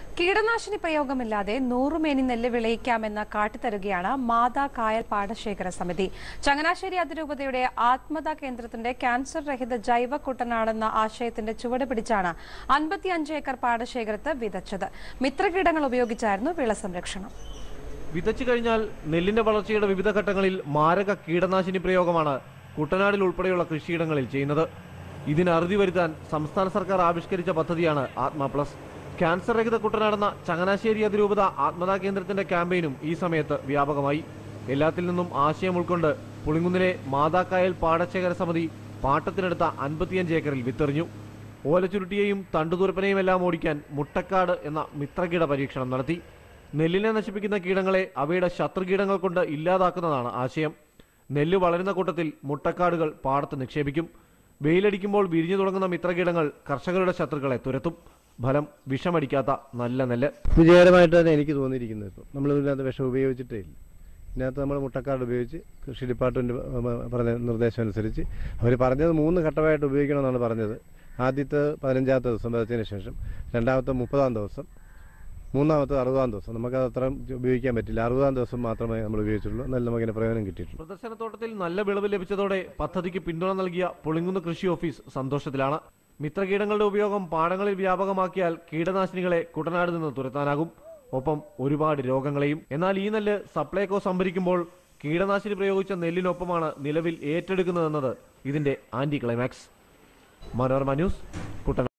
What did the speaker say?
കീടനാശിനി പ്രയോഗമില്ലാതെ നൂറുമേനി നെല്ല് വിളയിക്കാമെന്ന് കാട്ടിത്തരുകയാണ് മാതാ കായൽ പാടശേഖര സമിതി ചങ്ങനാശ്ശേരി അതിരൂപതയുടെ ആത്മതാ കേന്ദ്രത്തിന്റെ ക്യാൻസർ രഹിത ജൈവ കുട്ടനാടെന്ന ആശയത്തിന്റെ ചുവട് പിടിച്ചാണ് അൻപത്തിയഞ്ച് ഏക്കർ പാടശേഖരത്ത് വിതച്ചത് മിത്രകീടങ്ങൾ ഉപയോഗിച്ചായിരുന്നു വിള സംരക്ഷണം വിതച്ചു കഴിഞ്ഞാൽ നെല്ലിന്റെ വളർച്ചയുടെ വിവിധ ഘട്ടങ്ങളിൽ മാരക കീടനാശിനി പ്രയോഗമാണ് കുട്ടനാടിൽ ഉൾപ്പെടെയുള്ള കൃഷിയിടങ്ങളിൽ ചെയ്യുന്നത് ഇതിന് അറുതി വരുത്താൻ സംസ്ഥാന സർക്കാർ ആവിഷ്കരിച്ച പദ്ധതിയാണ് ആത്മ പ്ലസ് ക്യാൻസർ രഹിത കുട്ടനാടെന്ന ചങ്ങനാശ്ശേരി അതിരൂപത ആത്മതാ കേന്ദ്രത്തിന്റെ ക്യാമ്പയിനും ഈ സമയത്ത് വ്യാപകമായി എല്ലാത്തിൽ നിന്നും ആശയം ഉൾക്കൊണ്ട് പുളിങ്കുന്നിലെ മാതാക്കായൽ പാടശേഖര സമിതി പാട്ടത്തിനെടുത്ത അൻപത്തിയഞ്ച് ഏക്കറിൽ വിത്തെറിഞ്ഞു ഓലച്ചുരുട്ടിയെയും തണ്ടുതുരപ്പനെയും എല്ലാം ഓടിക്കാൻ മുട്ടക്കാട് എന്ന മിത്രകീട പരീക്ഷണം നടത്തി നെല്ലിനെ നശിപ്പിക്കുന്ന കീടങ്ങളെ അവയുടെ ശത്രുകീടങ്ങൾ കൊണ്ട് ഇല്ലാതാക്കുന്നതാണ് ആശയം നെല്ല് വളരുന്ന കൂട്ടത്തിൽ മുട്ടക്കാടുകൾ പാടത്ത് നിക്ഷേപിക്കും വെയിലടിക്കുമ്പോൾ വിരിഞ്ഞു തുടങ്ങുന്ന മിത്രകീടങ്ങൾ കർഷകരുടെ ശത്രുക്കളെ തുരത്തും ഫലം വിഷമടിക്കാത്ത നല്ല നെല്ല് വിജയകരമായിട്ട് തന്നെ എനിക്ക് തോന്നിയിരിക്കുന്നത് ഇപ്പോൾ നമ്മൾ ഇതിനകത്ത് വിഷം ഉപയോഗിച്ചിട്ടേ ഇല്ല ഇതിനകത്ത് നമ്മൾ മുട്ടക്കാട് ഉപയോഗിച്ച് കൃഷി ഡിപ്പാർട്ട്മെൻറ്റ് പറഞ്ഞ നിർദ്ദേശം അനുസരിച്ച് അവർ പറഞ്ഞത് മൂന്ന് ഘട്ടമായിട്ട് ഉപയോഗിക്കണമെന്നാണ് പറഞ്ഞത് ആദ്യത്തെ പതിനഞ്ചാമത്തെ ദിവസം വിതച്ചതിന് ശേഷം രണ്ടാമത്തെ മുപ്പതാം ദിവസം മൂന്നാമത്തെ അറുപതാം ദിവസം നമുക്കത് അത്ര ഉപയോഗിക്കാൻ പറ്റില്ല അറുപതാം ദിവസം മാത്രമേ നമ്മൾ ഉപയോഗിച്ചുള്ളൂ എന്നാലും നമുക്കിന് പ്രയോജനം കിട്ടിയിട്ടുള്ളൂ പ്രദർശനത്തോട്ടത്തിൽ നല്ല വിളവ് ലഭിച്ചതോടെ പദ്ധതിക്ക് പിന്തുണ നൽകിയ പുളിങ്കുന്ന് കൃഷി ഓഫീസ് സന്തോഷത്തിലാണ് മിത്രകീടങ്ങളുടെ ഉപയോഗം പാടങ്ങളിൽ വ്യാപകമാക്കിയാൽ കീടനാശിനികളെ കുട്ടനാട് നിന്ന് തുരത്താനാകും ഒപ്പം ഒരുപാട് രോഗങ്ങളെയും എന്നാൽ ഈ നെല്ല് സപ്ലൈകോ സംഭരിക്കുമ്പോൾ കീടനാശിനി പ്രയോഗിച്ച നെല്ലിനൊപ്പമാണ് നിലവിൽ ഏറ്റെടുക്കുന്നതെന്നത് ഇതിന്റെ anti climax Manorama news Kuttanad